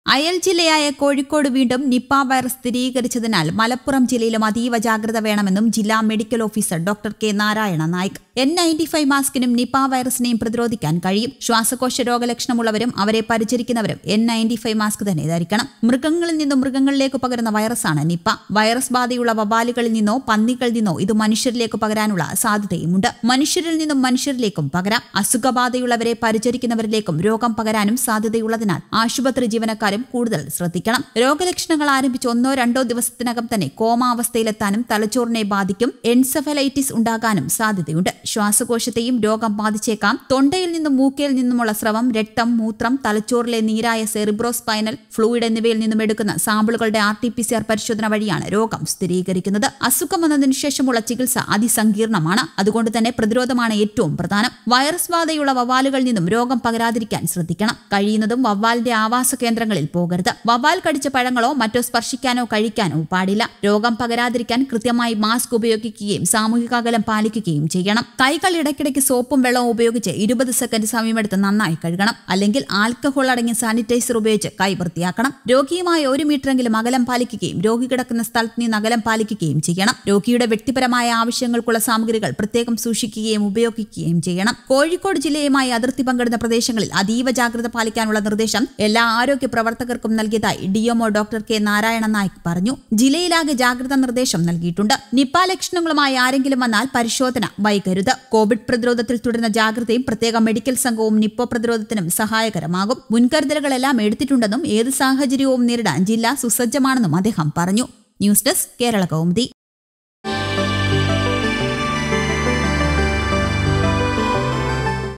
അയൽ ജില്ലയായ കോഴിക്കോട് വീണ്ടും നിപ്പ വൈറസ് സ്ഥിരീകരിച്ചതിനാൽ മലപ്പുറം ജില്ലയിലും അതീവ ജാഗ്രത വേണമെന്നും ജില്ലാ medical officer doctor K Narayana Naik N ninety five മാസ്കിനും നിപ്പ വൈറസിനെയും പ്രതിരോധിക്കാൻ കഴിയും ശ്വാസകോശ രോഗലക്ഷണമുള്ളവരും അവരെ പരിചരിക്കുന്നവരും എൻ നയൻറ്റി ഫൈവ് മാസ്ക് തന്നെ ധരിക്കണം മൃഗങ്ങളിൽ നിന്നും മൃഗങ്ങളിലേക്ക് പകരുന്ന വൈറസാണ് നിപ്പ വൈറസ് ബാധയുള്ള വബാലുകളിൽ നിന്നോ പന്നികളിൽ നിന്നോ ഇത് മനുഷ്യരിലേക്ക് പകരാനുള്ള സാധ്യതയുമുണ്ട് മനുഷ്യരിൽ നിന്നും മനുഷ്യരിലേക്കും പകരാം അസുഖബാധയുള്ളവരെ പരിചരിക്കുന്നവരിലേക്കും രോഗം പകരാനും സാധ്യതയുള്ളതിനാൽ ആശുപത്രി ജീവനക്കാരും കൂടുതൽ ശ്രദ്ധിക്കണം രോഗലക്ഷണങ്ങൾ ആരംഭിച്ച് ഒന്നോ രണ്ടോ ദിവസത്തിനകം തന്നെ കോമാവസ്ഥയിലെത്താനും തലച്ചോറിനെ ബാധിക്കും എൻസെഫലൈറ്റിസ് ഉണ്ടാകാനും സാധ്യതയുണ്ട് ശ്വാസകോശത്തെയും രോഗം ബാധിച്ചേക്കാം തൊണ്ടയിൽ നിന്നും മൂക്കയിൽ നിന്നുമുള്ള സ്രവം രക്തം മൂത്രം തലച്ചോറിലെ നീരായ സെറിബ്രോസ്പൈനൽ ഫ്ലൂയിഡ് എന്നിവയിൽ നിന്നും എടുക്കുന്ന സാമ്പിളുകളുടെ R T P C R പരിശോധന വഴിയാണ് രോഗം സ്ഥിരീകരിക്കുന്നത് അസുഖം വന്നതിനു ശേഷമുള്ള ചികിത്സ അതിസങ്കീർണമാണ് അതുകൊണ്ട് തന്നെ പ്രതിരോധമാണ് ഏറ്റവും പ്രധാനം വൈറസ് ബാധയുള്ള വവ്വാലുകളിൽ നിന്നും രോഗം പകരാതിരിക്കാൻ ശ്രദ്ധിക്കണം കഴിയുന്നതും വവ്വാലിന്റെ ആവാസ കേന്ദ്രങ്ങളിൽ പോകരുത് വവ്വാൽ കടിച്ച പഴങ്ങളോ മറ്റോ സ്പർശിക്കാനോ കഴിക്കാനോ പാടില്ല രോഗം പകരാതിരിക്കാൻ കൃത്യമായി മാസ്ക് ഉപയോഗിക്കുകയും സാമൂഹിക അകലം പാലിക്കുകയും ചെയ്യണം കൈകൾ ഇടയ്ക്കിടയ്ക്ക് സോപ്പും വെള്ളവും ഉപയോഗിച്ച് ഇരുപത് സെക്കൻഡ് സമയമെടുത്ത് നന്നായി കഴുകണം അല്ലെങ്കിൽ ആൽക്കഹോൾ അടങ്ങിയ സാനിറ്റൈസർ ഉപയോഗിച്ച് കൈ വൃത്തിയാക്കണം രോഗിയുമായി ഒരു മീറ്ററെങ്കിലും അകലം പാലിക്കുകയും രോഗി കിടക്കുന്ന സ്ഥലത്ത് നിന്ന് അകലം പാലിക്കുകയും ചെയ്യണം രോഗിയുടെ വ്യക്തിപരമായ ആവശ്യങ്ങൾക്കുള്ള സാമഗ്രികൾ പ്രത്യേകം സൂക്ഷിക്കുകയും ഉപയോഗിക്കുകയും ചെയ്യണം കോഴിക്കോട് ജില്ലയുമായി അതിർത്തി പങ്കിടുന്ന പ്രദേശങ്ങളിൽ അതീവ ജാഗ്രത പാലിക്കാനുള്ള നിർദ്ദേശം എല്ലാ ആരോഗ്യ പ്രവർത്തകർക്കും നൽകിയതായി DMO doctor K Narayana Naik പറഞ്ഞു ജില്ലയിലാകെ ജാഗ്രതാ നിർദ്ദേശം നൽകിയിട്ടുണ്ട് നിപ്പ ലക്ഷണങ്ങളുമായി ആരെങ്കിലും വന്നാൽ പരിശോധന വൈകരുത് കോവിഡ് പ്രതിരോധത്തിൽ തുടരുന്ന ജാഗ്രതയും പ്രത്യേക മെഡിക്കൽ സംഘവും നിപ്പോ പ്രതിരോധത്തിനും സഹായകരമാകും മുൻകരുതലുകളെല്ലാം എടുത്തിട്ടുണ്ടെന്നും ഏത് സാഹചര്യവും നേരിടാൻ ജില്ല സുസജ്ജമാണെന്നും അദ്ദേഹം പറഞ്ഞു ന്യൂസ് ഡെസ്ക് കേരള കൗമുദി